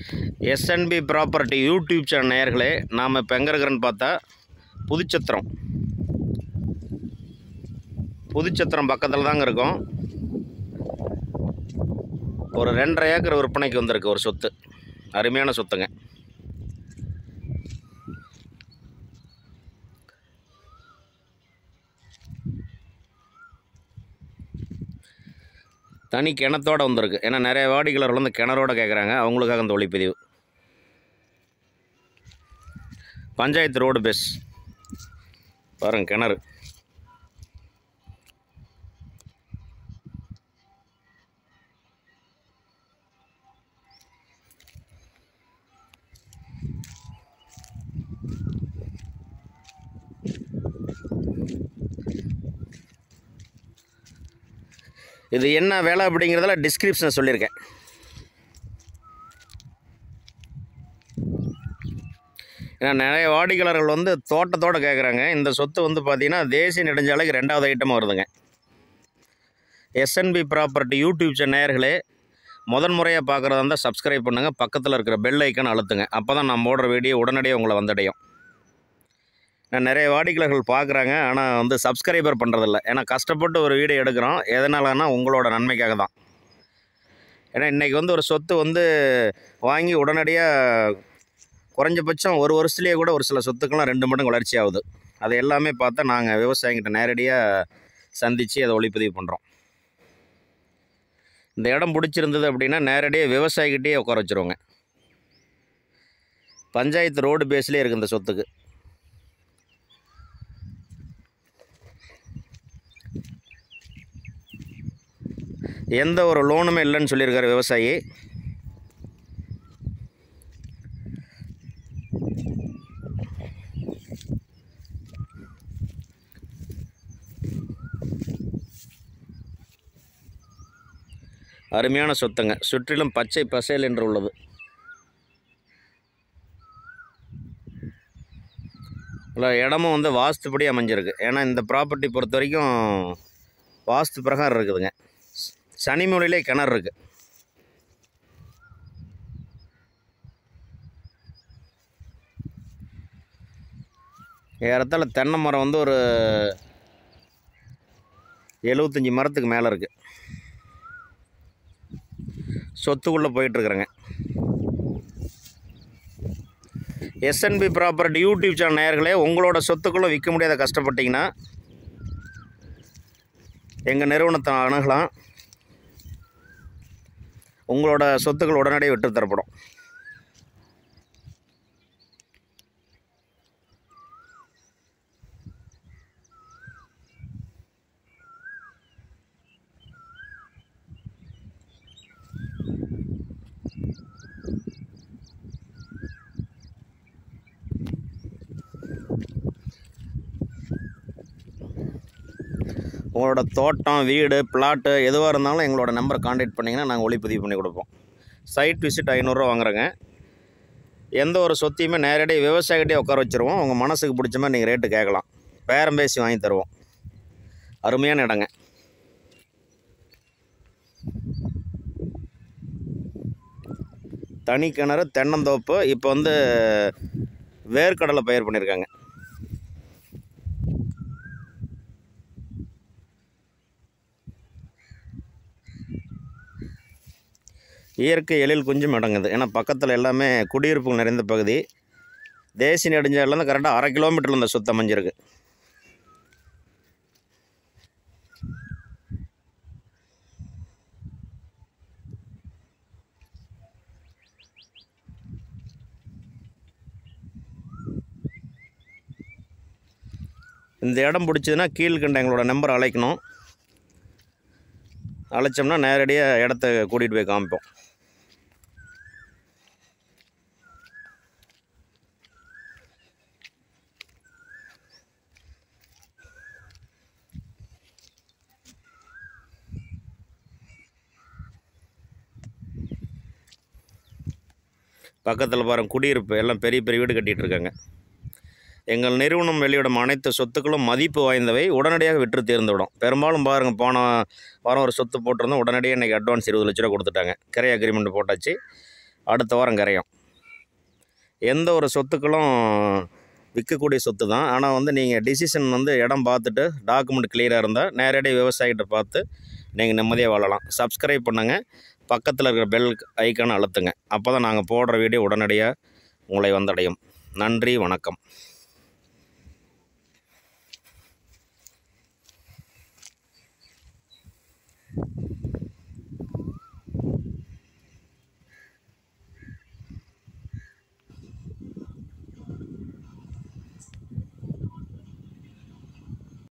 SNP property YouTube channel நேயர்களே நாம் இப்போ எங்கே இருக்கிறோன்னு பார்த்தா புதுச்சத்திரம் புதுச்சத்திரம் பக்கத்தில் தாங்க இருக்கோம் ஒரு ரெண்டரை ஏக்கர் விற்பனைக்கு வந்திருக்கு ஒரு சொத்து அருமையான சொத்துங்க தனி கிணத்தோட வந்திருக்கு ஏன்னா நிறைய வாடிக்கையாளர்கள் வந்து கிணறோட கேட்குறாங்க அவங்களுக்காக அந்த ஒளிப்பதிவு பஞ்சாயத்து ரோடு பேஸ் பாருங்க கிணறு இது என்ன வேலை அப்படிங்கிறதுல டிஸ்கிரிப்ஷனில் சொல்லியிருக்கேன் ஏன்னா நிறைய வாடிக்கையாளர்கள் வந்து தோட்டத்தோடு கேட்குறாங்க இந்த சொத்து வந்து பார்த்திங்கன்னா தேசிய நெடுஞ்சாலைக்கு ரெண்டாவது ஐட்டமாக வருதுங்க எஸ்என்பி ப்ராப்பர்ட்டி யூடியூப் சேனல் நேயர்களே முதன் முறையாக பார்க்குறதா இருந்தால் சப்ஸ்கிரைப் பண்ணுங்கள் பக்கத்தில் இருக்கிற பெல் ஐக்கன் அழுத்துங்க அப்போ தான் நான் போடுற வீடியோ உடனடியாக உங்களை வந்தடையும் நான் நிறைய வாடிக்கையாளர்கள் பார்க்குறாங்க ஆனால் வந்து சப்ஸ்கிரைபர் பண்ணுறதில்ல ஏன்னா கஷ்டப்பட்டு ஒரு வீடியோ எடுக்கிறோம் எதனாலனா உங்களோட நன்மைக்காக தான் ஏன்னா இன்றைக்கி வந்து ஒரு சொத்து வந்து வாங்கி உடனடியாக குறைஞ்சபட்சம் ஒரு வருஷத்துலேயே கூட ஒரு சில சொத்துக்கெல்லாம் ரெண்டு மடங்கு வளர்ச்சி ஆகுது அது எல்லாமே பார்த்தா நாங்கள் விவசாயிகிட்ட நேரடியாக சந்தித்து அதை ஒளிப்பதிவு பண்ணுறோம் இந்த இடம் பிடிச்சிருந்தது அப்படின்னா நேரடியாக விவசாயிகிட்டே உட்கார வச்சுருவோங்க பஞ்சாயத்து ரோடு பேஸ்லேயே இருக்குது இந்த சொத்துக்கு எந்த ஒரு லோனுமே இல்லைன்னு சொல்லியிருக்காரு விவசாயி அருமையான சொத்துங்க சுற்றிலும் பச்சை பசேல் என்று உள்ளது இல்லை இடமும் வந்து வாஸ்துப்படி அமைஞ்சிருக்கு ஏன்னா இந்த ப்ராப்பர்ட்டி பொறுத்த வரைக்கும் வாஸ்து பிரகாரம் இருக்குதுங்க சனிமொழியிலே கிணறு இருக்குது ஏறத்தாழ தென்னை மரம் வந்து ஒரு எழுபத்தஞ்சி மரத்துக்கு மேலே இருக்குது சொத்துக்குள்ளே போயிட்டுருக்குறேங்க எஸ்என்பி ப்ராப்பர்ட்டி யூடியூப் சேனல் நேயர்களே உங்களோட சொத்துக்குள்ளே விற்க முடியாத கஷ்டப்பட்டீங்கன்னா எங்கள் நிறுவனத்தை அணுகலாம் உங்களோட சொத்துக்கள் உடனடியாக விட்டு தரப்படும் உங்களோட தோட்டம் வீடு பிளாட்டு எதுவாக இருந்தாலும் எங்களோட நம்பரை காண்டாக்ட் பண்ணிங்கன்னா நாங்கள் ஒளிப்பதிவு பண்ணி கொடுப்போம் சைட் விசிட் ஐநூறுரூவா வாங்குறேங்க எந்த ஒரு சொத்தையுமே நேரடியாக விவசாயிகிட்டே உட்கார வச்சுருவோம் உங்கள் மனசுக்கு பிடிச்ச மாதிரி நீங்கள் ரேட்டு கேட்கலாம் பேரம் பேசி வாங்கி தருவோம் அருமையான இடங்க தனி கிணறு தென்னந்தோப்பு இப்போ வந்து வேர்க்கடலை பயிர் பண்ணியிருக்காங்க இயற்கை எழில் கொஞ்சம் இடங்குது ஏன்னா பக்கத்தில் எல்லாமே குடியிருப்புகள் நிறைந்த பகுதி தேசிய நெடுஞ்சாலையிலேருந்து கரெக்டாக அரை கிலோமீட்டரில் இந்த சுத்தம் அமைஞ்சிருக்கு இந்த இடம் பிடிச்சதுன்னா கீழ்கண்ட எங்களோட நம்பர் அழைக்கணும் அழைச்சோம்னா நேரடியாக இடத்த கூட்டிகிட்டு போய் காமிப்போம் பக்கத்தில் பாருங்க குடியிருப்பு எல்லாம் பெரிய பெரிய வீடு கட்டிகிட்டு இருக்காங்க எங்கள் நிறுவனம் வெளியிடும் அனைத்து சொத்துக்களும் மதிப்பு வாய்ந்தவை உடனடியாக விற்று தீர்ந்துவிடும் பெரும்பாலும் பாருங்கள் போன வாரம் ஒரு சொத்து போட்டிருந்தோம் உடனடியாக இன்றைக்கி அட்வான்ஸ் இருபது லட்ச ரூபா கொடுத்துட்டாங்க கிரை அக்ரிமெண்ட் போட்டாச்சு அடுத்த வாரம் கரையும் எந்த ஒரு சொத்துக்களும் விற்கக்கூடிய சொத்து தான் ஆனால் வந்து நீங்கள் டிசிஷன் வந்து இடம் பார்த்துட்டு டாக்குமெண்ட் கிளியராக இருந்தால் நேரடி விவசாயிகிட்ட பார்த்து நீங்கள் நிம்மதியாக வாழலாம் சப்ஸ்கிரைப் பண்ணுங்கள் பக்கத்தில் இருக்கிற பெல் ஐக்கானை அழுத்துங்க அப்போ தான் நாங்கள் போடுற வீடியோ உடனடியாக உங்களை வந்தடையும் நன்றி வணக்கம்